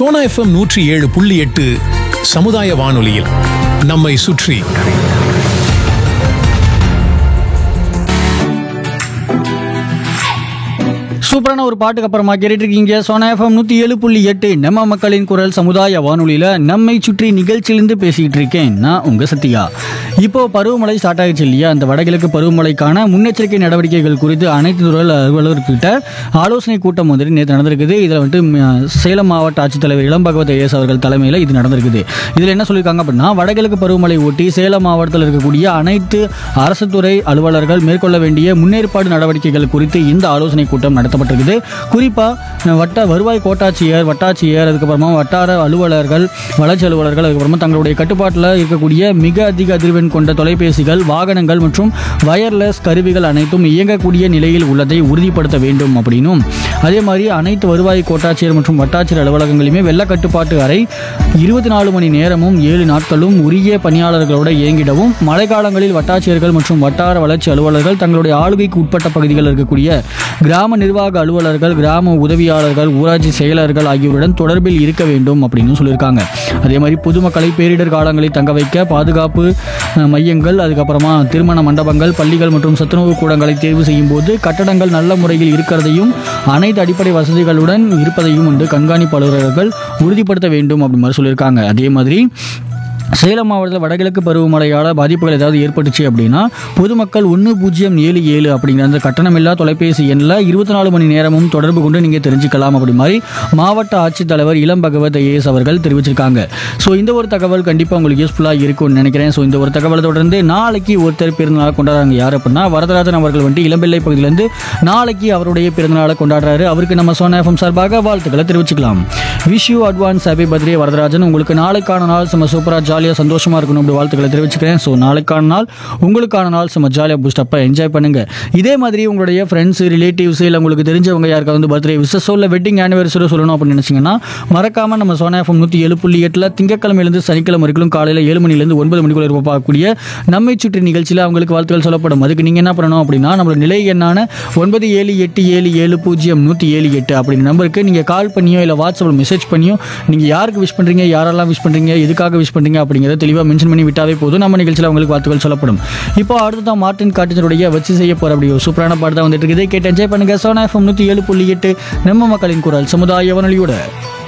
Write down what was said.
Sona FM நூற்றி ஏழு புள்ளி எட்டு சமுதாய வானொலியில் நம்மை சுற்றி சூப்பரான ஒரு பாட்டுக்கு அப்புறமா கேட்டுட்டு இருக்கீங்க சோனா எஃப்எம் நூற்றி ஏழு புள்ளி எட்டு நம்ம மக்களின் குரல் சமுதாய வானொலியில் நம்மை சுற்றி நிகழ்ச்சியிலிருந்து பேசிக்கிட்டு இருக்கேன் நான் உங்கள் சத்யா இப்போ பருவமழை ஸ்டார்ட் ஆகிடுச்சு இல்லையா அந்த வடகிழக்கு பருவமழைக்கான முன்னெச்சரிக்கை நடவடிக்கைகள் குறித்து அனைத்து துறை அலுவலர்கிட்ட ஆலோசனை கூட்டம் வந்துட்டு நேற்று நடந்திருக்குது இதில் வந்துட்டு ம், சேலம் மாவட்ட ஆட்சித்தலைவர் இளம் பகவத் ஐஎஸ் அவர்கள் தலைமையில் இது நடந்திருக்குது இதில் என்ன சொல்லியிருக்காங்க அப்படின்னா வடகிழக்கு பருவமழை ஒட்டி சேலம் மாவட்டத்தில் இருக்கக்கூடிய அனைத்து அரசு துறை அலுவலர்கள் மேற்கொள்ள வேண்டிய முன்னேற்பாடு நடவடிக்கைகள் குறித்து இந்த ஆலோசனை கூட்டம் நடத்தப்பட்டிருக்குது குறிப்பாக வட்ட வருவாய் கோட்டாட்சியர் வட்டாட்சியர் அதுக்கப்புறமா வட்டார அலுவலர்கள் வளர்ச்சி அலுவலர்கள் அதுக்கப்புறமா தங்களுடைய கட்டுப்பாட்டில் இருக்கக்கூடிய மிக அதிக அதிர்வெண் கொண்ட தொலைபேசிகள் வாகனங்கள் மற்றும் வயர்லெஸ் கருவிகள் அனைத்தும் இயங்கக்கூடிய நிலையில் உள்ளதை உறுதிப்படுத்த வேண்டும் அப்படின்னும் அதே மாதிரி அனைத்து வருவாய் கோட்டாட்சியர் மற்றும் வட்டாட்சியர் அலுவலகங்களிலுமே வெள்ள கட்டுப்பாட்டு அறை இருபத்தி நாலு மணி நேரமும் ஏழு நாட்களும் உரிய பணியாளர்களோட இயங்கிடவும் மழைக்காலங்களில் வட்டாட்சியர்கள் மற்றும் வட்டார வளர்ச்சி அலுவலர்கள் தங்களுடைய ஆளுகைக்கு உட்பட்ட பகுதிகளில் இருக்கக்கூடிய கிராம நிர்வாக அலுவலர்கள் கிராம உதவியாளர்கள் ஊராட்சி செயலர்கள் ஆகியோருடன் தொடர்பில் இருக்க வேண்டும் அப்படின்னு சொல்லியிருக்காங்க அதே மாதிரி பொதுமக்களை பேரிடர் காலங்களில் தங்க வைக்க பாதுகாப்பு அஹ், மையங்கள் அதுக்கப்புறமா திருமண மண்டபங்கள் பள்ளிகள் மற்றும் சத்துணவு கூடங்களை தேர்வு செய்யும் போது கட்டடங்கள் நல்ல முறையில் இருக்கிறதையும் அனைத்து அடிப்படை வசதிகளுடன் இருப்பதையும் வந்து கண்காணிப்பு அலுவலர்கள் உறுதிப்படுத்த வேண்டும் அப்படி மாதிரி சொல்லியிருக்காங்க அதே மாதிரி சேலம் மாவட்டத்தில் வடகிழக்கு பருவமழையால் பாதிப்புகள் ஏதாவது ஏற்பட்டுச்சு அப்படின்னா பொதுமக்கள் ஒன்று பூஜ்ஜியம் ஏழு ஏழு அப்படிங்கிற அந்த கட்டணமில்லா தொலைபேசி எண்ணில் இருபத்தி நாலு மணி நேரமும் தொடர்பு கொண்டு நீங்கள் தெரிஞ்சுக்கலாம் அப்படி மாதிரி மாவட்ட ஆட்சித்தலைவர் இளம் பகவத் ஐஏஎஸ் அவர்கள் தெரிவிச்சிருக்காங்க ஸோ இந்த ஒரு தகவல் கண்டிப்பாக உங்களுக்கு யூஸ்ஃபுல்லாக இருக்கும்னு நினைக்கிறேன் ஸோ இந்த ஒரு தகவலை தொடர்ந்து நாளைக்கு ஒருத்தர் பிறந்தநாள் கொண்டாடுறாங்க யார் அப்படின்னா வரதராஜன் அவர்கள் வந்துட்டு இளம்பிள்ளை பகுதியிலேருந்து நாளைக்கு அவருடைய பிறந்தநாளை கொண்டாடுறாரு அவருக்கு நம்ம சோனா எஃப்எம் சார்பாக வாழ்த்துக்களை தெரிவிச்சுக்கலாம் wish you advance happy birthday Varadarajan உங்களுக்கு நாளைக்கான நாள் செம்ம சூப்பராக ஜாலியாக சந்தோஷமாக இருக்கணும் அப்படி வாழ்த்துக்களை தெரிவிச்சுக்கிறேன் ஸோ நாளைக்கான நாள் உங்களுக்கான நாள் செம்ம ஜாலியாக பூஸ்டப்பாக என்ஜாய் பண்ணுங்க இதே மாதிரி உங்களுடைய ஃப்ரெண்ட்ஸ் ரிலேட்டிவ்ஸ் இல்லை உங்களுக்கு தெரிஞ்சவங்க யாருக்காவது வந்து பர்த்டே விசஸோ இல்லை வெட்டிங் ஆனிவர்சரி சொல்லணும் அப்படின்னு நினச்சிங்கன்னா மறக்காம நம்ம சோனா எஃப்எம் நூற்றி ஏழு புள்ளி எட்டில் திங்கக்கிழமையிலேருந்து சனிக்கிழமை வரைக்கும் காலையில் ஏழு மணிலேருந்து ஒன்பது மணிக்குள்ள இருப்ப பார்க்கக்கூடிய நம்மை சுற்றி நிகழ்ச்சியில் அவங்களுக்கு வாழ்த்துக்கள் சொல்லப்படும் அதுக்கு நீங்கள் என்ன பண்ணணும் அப்படின்னா நம்மளோட நிலை எண்ணான ஒன்பது ஏழு எட்டு ஏழு ஏழு பூஜ்ஜியம் நூற்றி ஏழு எட்டு அப்படிங்கிற நம்பருக்கு நீங்கள் கால் பண்ணியோ இல்லை வாட்ஸ்அப்பில் மெசேஜ் பண்ணியோ நீங்கள் யாருக்கு விஷ் பண்ணுறீங்க யாரெல்லாம் விஷ் பண்ணுறீங்க எதுக்காக விஷ் பண்ணுறீங்க அப்படிங்கிறத தெளிவாக மென்ஷன் பண்ணி விட்டாவே போதும் நம்ம நிகழ்ச்சியில் உங்களுக்கு வாழ்த்துக்கள் சொல்லப்படும் இப்போ அடுத்ததான் மார்டின் காட்டினுடைய வச்சு செய்ய போகிற அப்படி ஒரு சூப்பரான பாட்டு தான் வந்துட்டு இருக்குது கேட்டு என்ஜாய் பண்ணுங்கள் சோனா எஃப்எம் நூற்றி ஏழு புள்ளி எட்டு நம்ம மக்களின் குரல் சமுதாய வானொலியோட